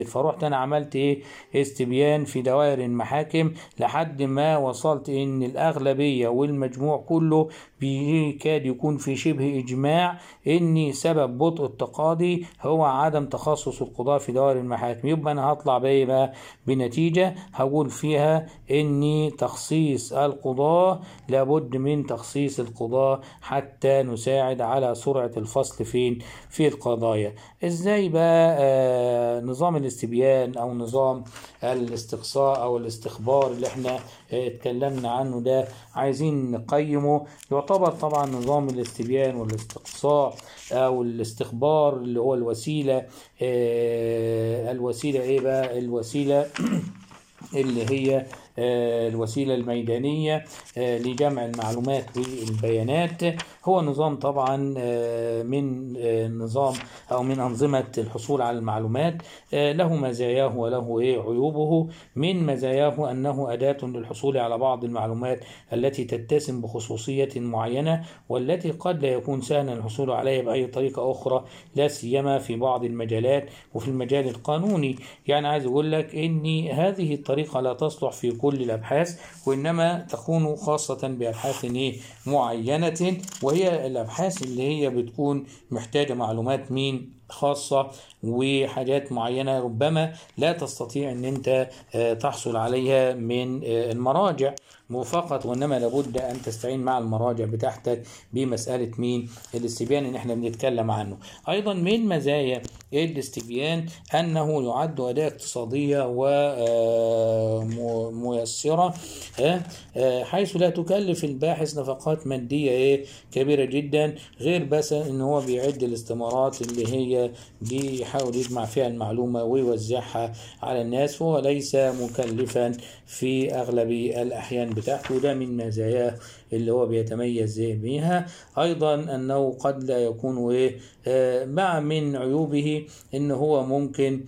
فروحت انا عملت ايه استبيان في دوائر المحاكم لحد ما وصلت ان الاغلبيه والمجموع كله بيكاد يكون في شبه اجماع ان سبب بطء التقاضي هو عدم تخصص القضاة في دوائر المحاكم يبقى انا هطلع بايه بقى بنتيجه هقول فيها ان تخصيص القضاة لابد من تخصيص القضاة حتى نساعد على سرعه الفصل فين في القضايا ازاي بقى آه نظام الاستبيان او نظام الاستقصاء او الاستخبار اللي احنا اه اتكلمنا عنه ده عايزين نقيمه يعتبر طبعا نظام الاستبيان والاستقصاء او الاستخبار اللي هو الوسيله اه الوسيله ايه بقى الوسيله اللي هي الوسيلة الميدانية لجمع المعلومات والبيانات هو نظام طبعا من نظام أو من أنظمة الحصول على المعلومات له مزاياه وله عيوبه من مزاياه أنه أداة للحصول على بعض المعلومات التي تتسم بخصوصية معينة والتي قد لا يكون سهلا الحصول عليها بأي طريقة أخرى لا سيما في بعض المجالات وفي المجال القانوني يعني عايز أقول لك إن هذه الطريقة لا تصلح في كل الأبحاث وإنما تكون خاصة بأبحاث معينة وهي الأبحاث اللي هي بتكون محتاجة معلومات مين خاصة وحاجات معينة ربما لا تستطيع أن أنت تحصل عليها من المراجع فقط وإنما لابد أن تستعين مع المراجع بتاعتك بمسألة مين الاستبيان اللي احنا بنتكلم عنه أيضا من مزايا الاستبيان أنه يعد أداة اقتصادية وميسرة حيث لا تكلف الباحث نفقات مادية كبيرة جدا غير بس أن هو بيعد الاستمارات اللي هي بيحاول يجمع فيها المعلومة ويوزعها على الناس فهو ليس مكلفا في أغلب الأحيان بتاعته ده من مزاياه اللي هو بيتميز بها أيضا أنه قد لا يكون إيه مع من عيوبه أن هو ممكن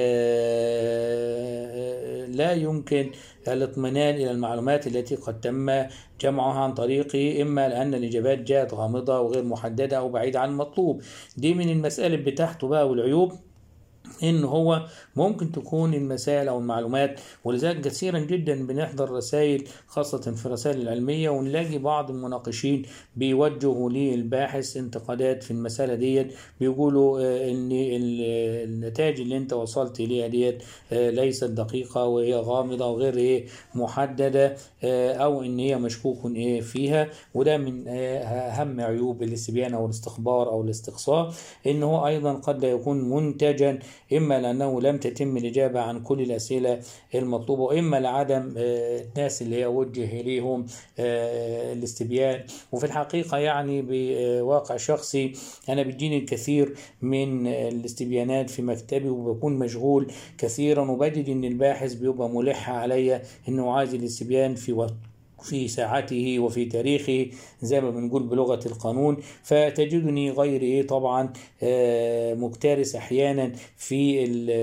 لا يمكن الاطمئنان إلى المعلومات التي قد تم جمعها عن طريقه إما لأن الإجابات جاءت غامضة وغير محددة أو بعيدة عن المطلوب دي من المسائل بتاعته بقى والعيوب ان هو ممكن تكون المسائل او المعلومات ولذلك كثيرا جدا بنحضر رسائل خاصة في الرسائل العلمية ونلاقي بعض المناقشين بيوجهوا للباحث انتقادات في المسألة ديت بيقولوا ان النتائج اللي انت وصلت اليها ديت ليست دقيقة وهي غامضة وغير ايه محددة او ان هي مشكوك ايه فيها وده من اهم عيوب الاستبيان او الاستخبار او الاستقصاء ان هو ايضا قد لا يكون منتجا إما لأنه لم تتم الإجابة عن كل الأسئلة المطلوبة وإما لعدم الناس اللي هي وجه إليهم الاستبيان وفي الحقيقة يعني بواقع شخصي أنا بيجيني الكثير من الاستبيانات في مكتبي وبكون مشغول كثيرا وبجد إن الباحث بيبقى ملح عليا إنه عايز الاستبيان في وقت في ساعته وفي تاريخه زي ما بنقول بلغة القانون فتجدني غير إيه طبعا مكترث أحيانا في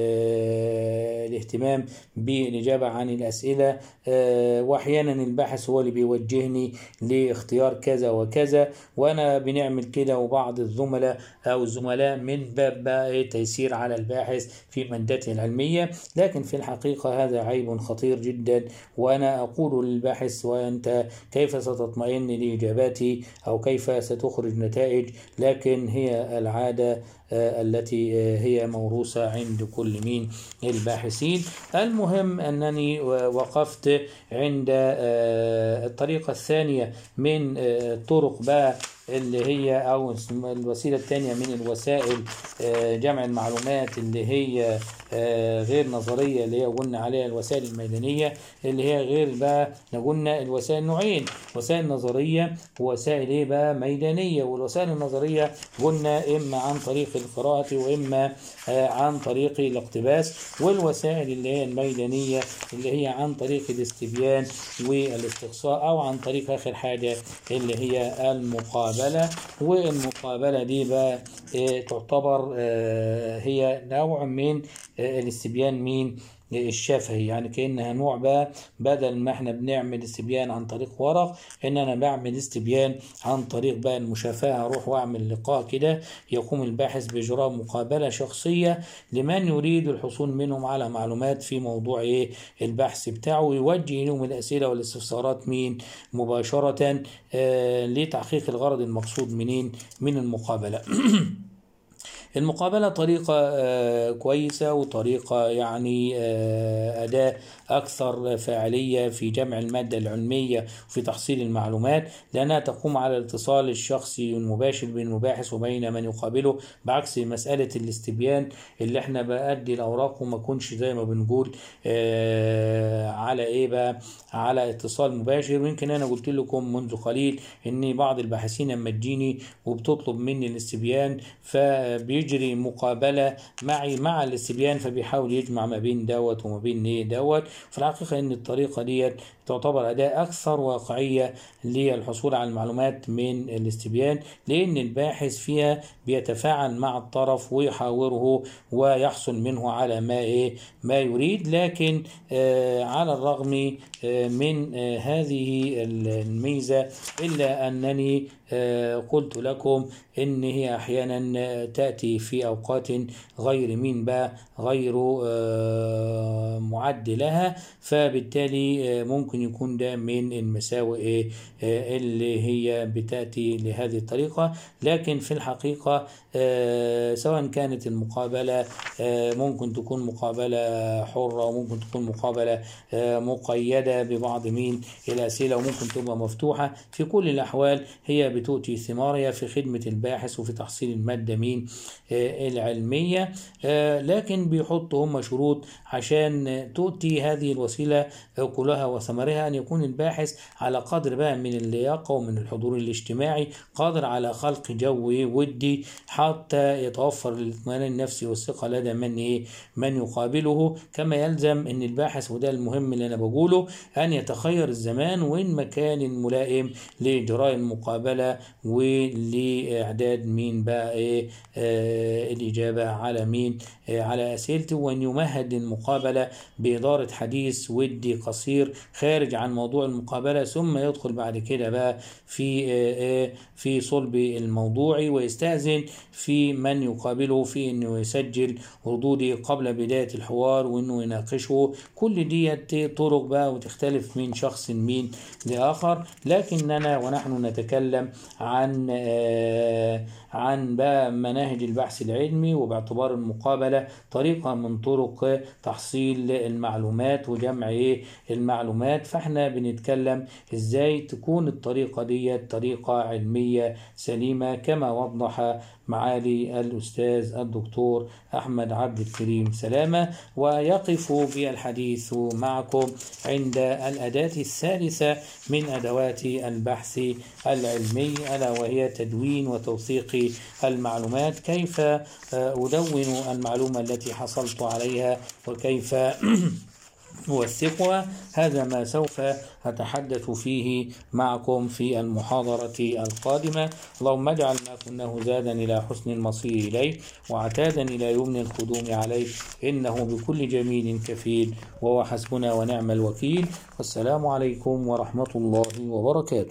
الاهتمام بالإجابة عن الأسئلة وأحيانا الباحث هو اللي بيوجهني لاختيار كذا وكذا وأنا بنعمل كده وبعض الزملاء أو الزملاء من باب بقى تيسير على الباحث في مادته العلمية لكن في الحقيقة هذا عيب خطير جدا وأنا أقول للباحث وأنت كيف ستطمئن لإجاباتي أو كيف ستخرج نتائج لكن هي العادة التي هي موروثة عند كل مين الباحثين المهم أنني وقفت عند الطريقة الثانية من طرق بقى اللي هي أو الوسيلة الثانية من الوسائل جمع المعلومات اللي هي غير نظرية اللي هي قلنا عليها الوسائل الميدانية اللي هي غير بقى قلنا الوسائل نوعين وسائل نظرية ووسائل ايه بقى ميدانية والوسائل النظرية قلنا إما عن طريق القراءة وإما عن طريق الاقتباس والوسائل اللي هي الميدانية اللي هي عن طريق الاستبيان والاستقصاء أو عن طريق آخر حاجة اللي هي المقابلة والمقابلة دي بقى تعتبر هي نوع من الاستبيان مين الشفهي يعني كأنها نوع بقى بدل ما احنا بنعمل استبيان عن طريق ورق ان انا بعمل استبيان عن طريق بقى المشافهة اروح واعمل لقاء كده يقوم الباحث باجراء مقابلة شخصية لمن يريد الحصول منهم على معلومات في موضوع ايه البحث بتاعه ويوجه لهم الاسئلة والاستفسارات مين مباشرة آه لتحقيق الغرض المقصود منين من المقابلة المقابلة طريقة آه، كويسة وطريقة يعني آه، أداة أكثر فاعلية في جمع المادة العلمية وفي تحصيل المعلومات لأنها تقوم على الاتصال الشخصي المباشر بين المباحث وبين من يقابله بعكس مسألة الاستبيان اللي احنا بأدي الأوراق وما كنش زي ما بنقول آه، على إيه بقى على اتصال مباشر ويمكن أنا قلت لكم منذ قليل إن بعض الباحثين لما تجيني وبتطلب مني الاستبيان فبيجري مقابلة معي مع الاستبيان فبيحاول يجمع ما بين دوت وما بين ايه دوت في الحقيقة ان الطريقة ديت تعتبر أداة أكثر واقعية للحصول على المعلومات من الاستبيان لأن الباحث فيها بيتفاعل مع الطرف ويحاوره ويحصل منه على ما إيه ما يريد لكن آه على الرغم آه من آه هذه الميزة إلا أنني آه قلت لكم إن هي أحيانا تأتي في أوقات غير مين بقى غير آه معد لها فبالتالي آه ممكن يكون ده من المساوئ إيه آه اللي هي بتأتي لهذه الطريقة لكن في الحقيقة آه سواء كانت المقابلة آه ممكن تكون مقابلة حرة وممكن تكون مقابلة آه مقيدة ببعض مين الأسئلة وممكن تبقى مفتوحة في كل الأحوال هي بتؤتي ثمارها في خدمة الباحث وفي تحصيل المادة مين آه العلمية آه لكن بيحطوا هم شروط عشان تؤتي هذه الوسيلة كلها وثمرها أن يكون الباحث على قدر بقى من اللياقة ومن الحضور الاجتماعي قادر على خلق جو ودي حتى يتوفر الاطمئنان النفسي والثقة لدى من إيه من يقابله كما يلزم أن الباحث وده المهم اللي أنا بقوله أن يتخير الزمان والمكان ملائم لإجراء المقابلة ولإعداد مين بقى إيه آه الإجابة على مين آه على أسئلته وأن يمهد المقابلة بإدارة حديث ودي قصير خارج عن موضوع المقابلة ثم يدخل بعد كده بقى في آه في صلب الموضوع ويستأذن في من يقابله في انه يسجل ردودي قبل بداية الحوار وانه يناقشه كل دي طرق بقى وتختلف من شخص مين لآخر لكننا ونحن نتكلم عن آه عن بقى مناهج البحث العلمي وباعتبار المقابلة طريقة من طرق تحصيل المعلومات وجمع ايه المعلومات فاحنا بنتكلم ازاي تكون الطريقة دي طريقة علمية سليمة كما وضح معالي الأستاذ الدكتور أحمد عبد الكريم سلامة ويقف بالحديث معكم عند الأداة الثالثة من أدوات البحث العلمي ألا وهي تدوين وتوثيق المعلومات كيف أدون المعلومة التي حصلت عليها وكيف أوثقها هذا ما سوف أتحدث فيه معكم في المحاضرة القادمة اللهم اجعل ما كناه زادا إلى حسن المصير إليه وعتادا إلى يمن القدوم عليه إنه بكل جميل كفيل وهو حسبنا ونعم الوكيل والسلام عليكم ورحمة الله وبركاته